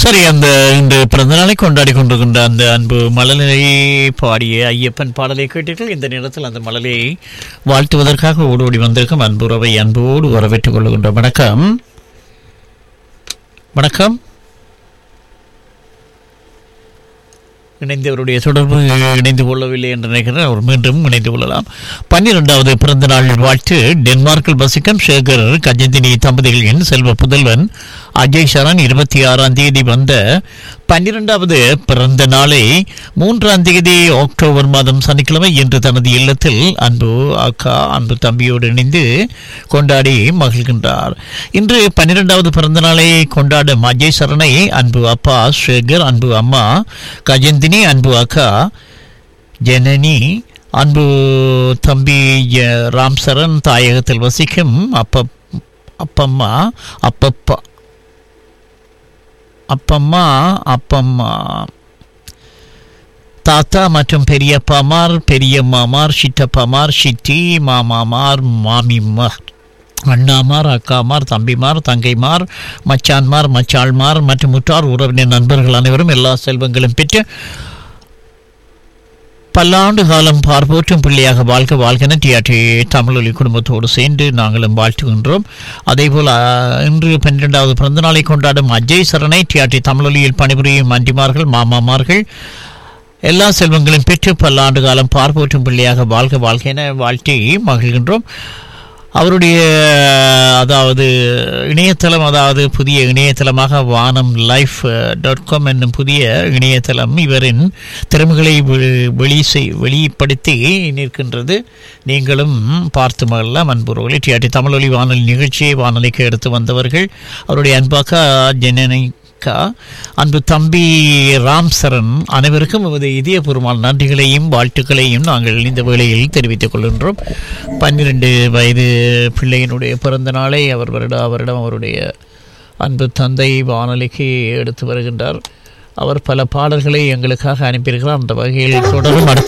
சரி அந்த இந்த பிறந்த நாளை கொண்டாடி கொண்டிருக்கின்ற அந்த அன்பு மழலை பாடிய ஐயப்பன் பாடலை கேட்டீர்கள் இந்த நேரத்தில் அந்த மழலையை வாழ்த்துவதற்காக ஓடோடி வந்திருக்கும் அன்புறவை அன்போடு வரவேற்றுக் கொள்கின்ற வணக்கம் வணக்கம் இணைந்தவருடைய தொடர்பு இணைந்து கொள்ளவில்லை என்று நினைக்கிறேன் அவர் மீண்டும் இணைந்து கொள்ளலாம் பன்னிரெண்டாவது பிறந்த நாள் வாழ்த்து டென்மார்க்கில் வசிக்கும் சேகர் கஜந்தினி தம்பதிகளின் செல்வ புதல்வன் அஜய் சரண் இருபத்தி ஆறாம் தேதி வந்த பன்னிரெண்டாவது பிறந்த நாளை மூன்றாம் தேதி அக்டோபர் மாதம் சனிக்கிழமை இன்று தனது இல்லத்தில் அன்பு அக்கா அன்பு தம்பியோடு இணைந்து கொண்டாடி மகிழ்கின்றார் இன்று பன்னிரெண்டாவது பிறந்த நாளை கொண்டாடும் அஜய் சரணை அன்பு அப்பா சேகர் அன்பு அம்மா கஜந்தினி அன்பு அக்கா ஜனனி அன்பு தம்பி ஜ- ராம் சரண் தாயகத்தில் வசிக்கும் அப்ப அப்பம்மா அப்பப்பா அப்பம்மா அப்பம்மா தாத்தா மற்றும் பெரியப்பாமார் பெரியம்மாமார் சித்தப்பாமார் சித்தி மாமாமார் மாமிமார் அண்ணாமார் அக்காமார் தம்பிமார் தங்கைமார் மச்சான்மார் மச்சாள்மார் மற்றும் முற்றார் உறவினர் நண்பர்கள் அனைவரும் எல்லா செல்வங்களும் பெற்று பல்லாண்டு காலம் பார்ப்போற்றும் பிள்ளையாக வாழ்க வாழ்கென டிஆர்டி தமிழொலி குடும்பத்தோடு சேர்ந்து நாங்களும் வாழ்த்துகின்றோம் அதேபோல் அஹ், இன்று பன்னிரெண்டாவது பிறந்த நாளை கொண்டாடும் அஜய் சரணை டிஆர்டி தமிழொலியில் பணிபுரியும் அண்டிமார்கள் மாமாமார்கள் எல்லா செல்வங்களும் பெற்று பல்லாண்டு காலம் பார்ப்போற்றும் பிள்ளையாக வாழ்க வாழ்க என வாழ்த்தி மகிழ்கின்றோம் அவருடைய அதாவது இணையதளம் அதாவது புதிய இணையதளமாக வானம் லைஃப் டாட் காம் என்னும் புதிய இணையதளம் இவரின் திறமைகளை வெ- வெளி செய் வெளிப்படுத்தி நிற்கின்றது நீங்களும் பார்த்து மகிழலாம் அன்புறவுகளை டிஆர்டி தமிழொலி வானொலி நிகழ்ச்சியை வானொலிக்கு எடுத்து வந்தவர்கள் அவருடைய அன்பாக்கா ஜனனிகா அன்பு தம்பி ராம் சரண் அனைவருக்கும் எமது இதயபூர்வமான நன்றிகளையும் வாழ்த்துக்களையும் நாங்கள் இந்த வேளையில் தெரிவித்துக் கொள்கின்றோம் பன்னிரண்டு வயது பிள்ளையினுடைய பிறந்த நாளை அவர் வருட அவரிடம் அவருடைய அன்பு தந்தை வானொலிக்கு எடுத்து வருகின்றார் அவர் பல பாடல்களை எங்களுக்காக அனுப்பியிருக்கிறார் அந்த வகையில் தொடரும் அடுத்த